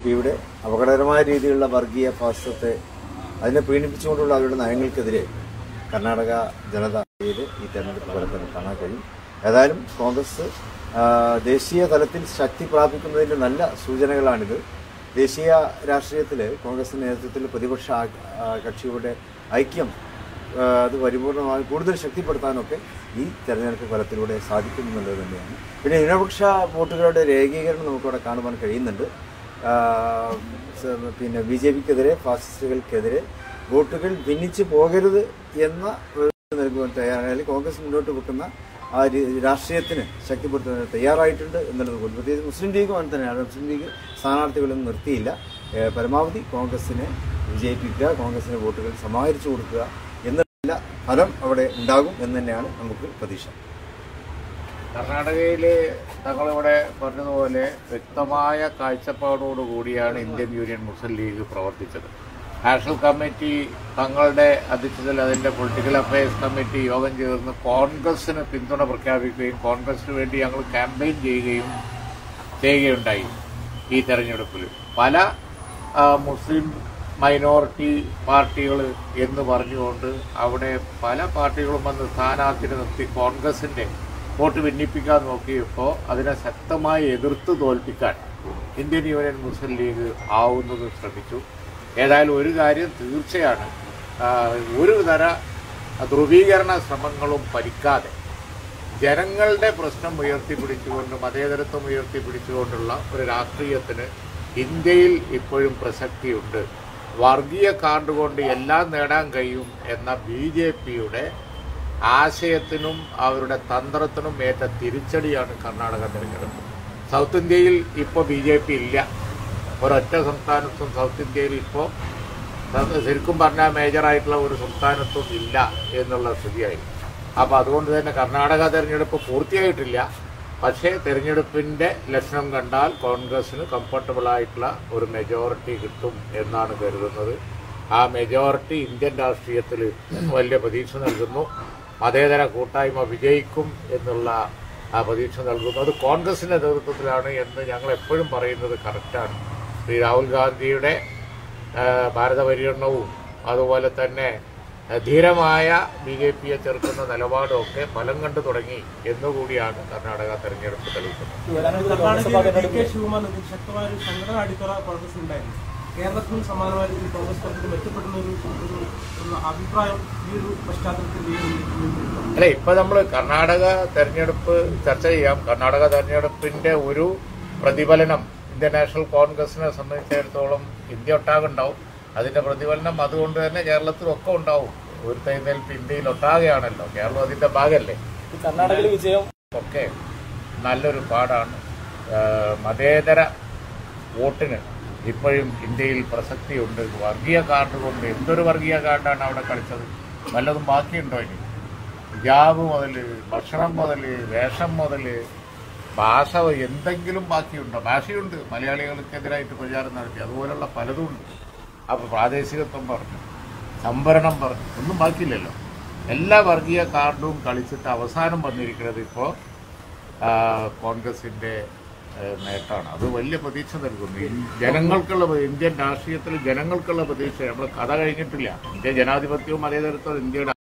ഇവിടെ അപകടകരമായ രീതിയിലുള്ള വർഗീയ ഫാസിസത്തെ അതിനെ പ്രീണിപ്പിച്ചുകൊണ്ടുള്ള അവരുടെ നയങ്ങൾക്കെതിരെ കർണാടക ജനത ഈ തെരഞ്ഞെടുപ്പ് ഫലത്തിൽ കാണാൻ കഴിയും ഏതായാലും കോൺഗ്രസ് ആ, ദേശീയ തലത്തിൽ ശക്തി പ്രാപിക്കുന്നതിന്റെ നല്ല സൂചനകളാണിത് ദേശീയ രാഷ്ട്രീയത്തിൽ കോൺഗ്രസിന്റെ നേതൃത്വത്തിൽ പ്രതിപക്ഷ ആ- ആ കക്ഷിയുടെ ഐക്യം ആ, അത് പരിപൂർണമായി കൂടുതൽ ശക്തിപ്പെടുത്താനൊക്കെ ഈ തെരഞ്ഞെടുപ്പ് ഫലത്തിലൂടെ സാധിക്കും എന്നുള്ളത് തന്നെയാണ് പിന്നെ ന്യൂനപക്ഷ വോട്ടുകളുടെ രേഖീകരണം നമുക്കവിടെ കാണുവാൻ കഴിയുന്നുണ്ട് ആ, സ- പിന്നെ ബി ജെ പിക്കെതിരെ ഫാസിസ്റ്റുകൾക്കെതിരെ വോട്ടുകൾ ഭിന്നിച്ചു പോകരുത് എന്ന ഒരു നൽകുവാൻ തയ്യാറായാലും കോൺഗ്രസ് മുന്നോട്ട് വെക്കുന്ന ആ രീ- രാഷ്ട്രീയത്തിന് ശക്തിപ്പെടുത്തുന്നതിന് തയ്യാറായിട്ടുണ്ട് എന്നുള്ളത് കൊണ്ട് പ്രത്യേകിച്ച് മുസ്ലിം ലീഗും അങ്ങനെ തന്നെയാണ് മുസ്ലിം ലീഗ് സ്ഥാനാർത്ഥികളൊന്നും നിർത്തിയില്ല ഏ, പരമാവധി കോൺഗ്രസിനെ വിജയിപ്പിക്കുക കോൺഗ്രസിന് വോട്ടുകൾ സമാഹരിച്ചു കൊടുക്കുക എന്നുള്ള ഫലം അവിടെ ഉണ്ടാകും എന്ന് തന്നെയാണ് നമുക്ക് പ്രതീക്ഷ കർണാടകയില് തങ്ങളിവിടെ പറഞ്ഞതുപോലെ വ്യക്തമായ കാഴ്ചപ്പാടോടുകൂടിയാണ് ഇന്ത്യൻ യൂണിയൻ മുസ്ലിം ലീഗ് പ്രവർത്തിച്ചത് നാഷണൽ കമ്മിറ്റി തങ്ങളുടെ അധ്യക്ഷതയിൽ അതിന്റെ പൊളിറ്റിക്കൽ അഫയേഴ്സ് കമ്മിറ്റി യോഗം ചേർന്ന് കോൺഗ്രസിന് പിന്തുണ പ്രഖ്യാപിക്കുകയും കോൺഗ്രസിന് വേണ്ടി ഞങ്ങൾ ക്യാമ്പയിൻ ചെയ്യുകയും ചെയ്യുകയുണ്ടായി ഈ തെരഞ്ഞെടുപ്പിൽ പല ആ, മുസ്ലിം മൈനോറിറ്റി പാർട്ടികൾ എന്ന് പറഞ്ഞുകൊണ്ട് അവിടെ പല പാർട്ടികളും വന്ന് സ്ഥാനാർത്ഥിനെ നിർത്തി കോൺഗ്രസിന്റെ വോട്ട് ഭിന്നിപ്പിക്കാൻ നോക്കിയപ്പോൾ അതിനെ ശക്തമായി എതിർത്ത് തോൽപ്പിക്കാൻ ഇന്ത്യൻ യൂണിയൻ മുസ്ലിം ലീഗ് ആവുന്നത് ശ്രമിച്ചു ഏതായാലും ഒരു കാര്യം തീർച്ചയാണ് ആ, ഒരു തര ധ്രുവീകരണ ശ്രമങ്ങളും ഫലിക്കാതെ ജനങ്ങളുടെ പ്രശ്നം ഉയർത്തിപ്പിടിച്ചുകൊണ്ട് മതേതരത്വം ഉയർത്തിപ്പിടിച്ചുകൊണ്ടുള്ള ഒരു രാഷ്ട്രീയത്തിന് ഇന്ത്യയിൽ ഇപ്പോഴും പ്രസക്തിയുണ്ട് വർഗീയ കാർഡ് കൊണ്ട് എല്ലാം നേടാൻ കഴിയും എന്ന ബി ജെ പിയുടെ ആശയത്തിനും അവരുടെ തന്ത്രത്തിനും ഏറ്റ തിരിച്ചടിയാണ് കർണാടക തെരഞ്ഞെടുപ്പ് സൗത്ത് ഇന്ത്യയിൽ ഇപ്പോൾ ബി ജെ പി ഇല്ല ഒരൊറ്റ സംസ്ഥാനത്തും സൗത്ത് ഇന്ത്യയിൽ ഇപ്പോൾ അത് ശരിക്കും പറഞ്ഞാൽ മേജറായിട്ടുള്ള ഒരു സംസ്ഥാനത്തും ഇല്ല എന്നുള്ള സ്ഥിതിയായി അപ്പോൾ അതുകൊണ്ട് തന്നെ കർണാടക തെരഞ്ഞെടുപ്പ് പൂർത്തിയായിട്ടില്ല പക്ഷേ തെരഞ്ഞെടുപ്പിന്റെ ലക്ഷണം കണ്ടാൽ കോൺഗ്രസിന് കംഫർട്ടബിൾ ആയിട്ടുള്ള ഒരു മെജോറിറ്റി കിട്ടും എന്നാണ് കരുതുന്നത് ആ മെജോറിറ്റി ഇന്ത്യൻ രാഷ്ട്രീയത്തിൽ വലിയ പ്രതീക്ഷ നൽകുന്നു മതേതര കൂട്ടായ്മ വിജയിക്കും എന്നുള്ള ആ പ്രതീക്ഷ നൽകുന്നു അത് കോൺഗ്രസിന്റെ നേതൃത്വത്തിലാണ് എന്ന് ഞങ്ങൾ എപ്പോഴും പറയുന്നത് കറക്റ്റാണ് ശ്രീ രാഹുൽ ഗാന്ധിയുടെ ആ, ഭാരത പര്യടനവും അതുപോലെ തന്നെ ആ, ധീരമായ ബി ജെ പിയെ ചെറുക്കുന്ന നിലപാടും ഒക്കെ ഫലം കണ്ടു തുടങ്ങി എന്നുകൂടിയാണ് കർണാടക തെരഞ്ഞെടുപ്പ് തെളിയിക്കുന്നത് കർണാടകയിൽ ഡി കെ ശിവകുമാർ ശക്തമായ ഒരു സംഘടന അടിത്തറ കോൺഗ്രസ് ഉണ്ടായിരുന്നു കേരളത്തിലും സമാനമായ രീതിയിൽ കോൺഗ്രസ് കുറച്ചുകൂടി മെച്ചപ്പെടുന്ന ഒരു ഒരു ഒരു അഭിപ്രായം ഈ ഒരു പശ്ചാത്തലത്തിൽ ഈ ഒരു- അല്ല ഇപ്പൊ നമ്മൾ കർണാടക തെരഞ്ഞെടുപ്പ് ചർച്ച ചെയ്യാം കർണാടക തെരഞ്ഞെടുപ്പിന്റെ ഒരു പ്രതിഫലനം ഇന്ത്യൻ നാഷണൽ കോൺഗ്രസിനെ സംബന്ധിച്ചിടത്തോളം ഇന്ത്യ ഒട്ടാകുണ്ടാവും അതിന്റെ പ്രതിഫലനം അതുകൊണ്ട് തന്നെ കേരളത്തിലൊക്കെ ഉണ്ടാവും ഒരു തെയ്യുന്നേൽപ്പ് ഇന്ത്യയിൽ ഒട്ടാകെയാണല്ലോ കേരളം അതിന്റെ ഭാഗമല്ലേ കർണാടകയിൽ വിജയം ഒക്കെ നല്ലൊരു പാടാണ് ആ, മതേതര വോട്ടിന് ഇപ്പോഴും ഇന്ത്യയിൽ പ്രസക്തിയുണ്ട് വർഗീയ കാർഡ് കൊണ്ട് എന്തൊരു വർഗീയ കാർഡാണ് അവിടെ കളിച്ചത് വല്ലതും ബാക്കിയുണ്ടോ ഇനി ഹിജാബ് മുതൽ ഭക്ഷണം മുതൽ വേഷം മുതൽ ഭാഷ എന്തെങ്കിലും ബാക്കിയുണ്ടോ ഭാഷയുണ്ട് മലയാളികൾക്കെതിരായിട്ട് പ്രചാരം നടത്തി അതുപോലുള്ള പലതും ഉണ്ട് അപ്പോൾ പ്രാദേശികത്വം പറഞ്ഞു സംവരണം പറഞ്ഞു ഒന്നും ബാക്കിയില്ലല്ലോ എല്ലാ വർഗീയ കാർഡും കളിച്ചിട്ട് അവസാനം വന്നിരിക്കുന്നത് ഇപ്പോൾ കോൺഗ്രസിന്റെ ആ, നേട്ടമാണ് അത് വലിയ പ്രതീക്ഷ നൽകുന്നു ഇൻ- ജനങ്ങൾക്കുള്ള പ്ര- ഇന്ത്യൻ രാഷ്ട്രീയത്തിൽ ജനങ്ങൾക്കുള്ള പ്രതീക്ഷ നമ്മുടെ കഥ കഴിഞ്ഞിട്ടില്ല ഇന്ത്യ ജനാധിപത്യവും മതേതരത്വം ഇന്ത്യയുടെ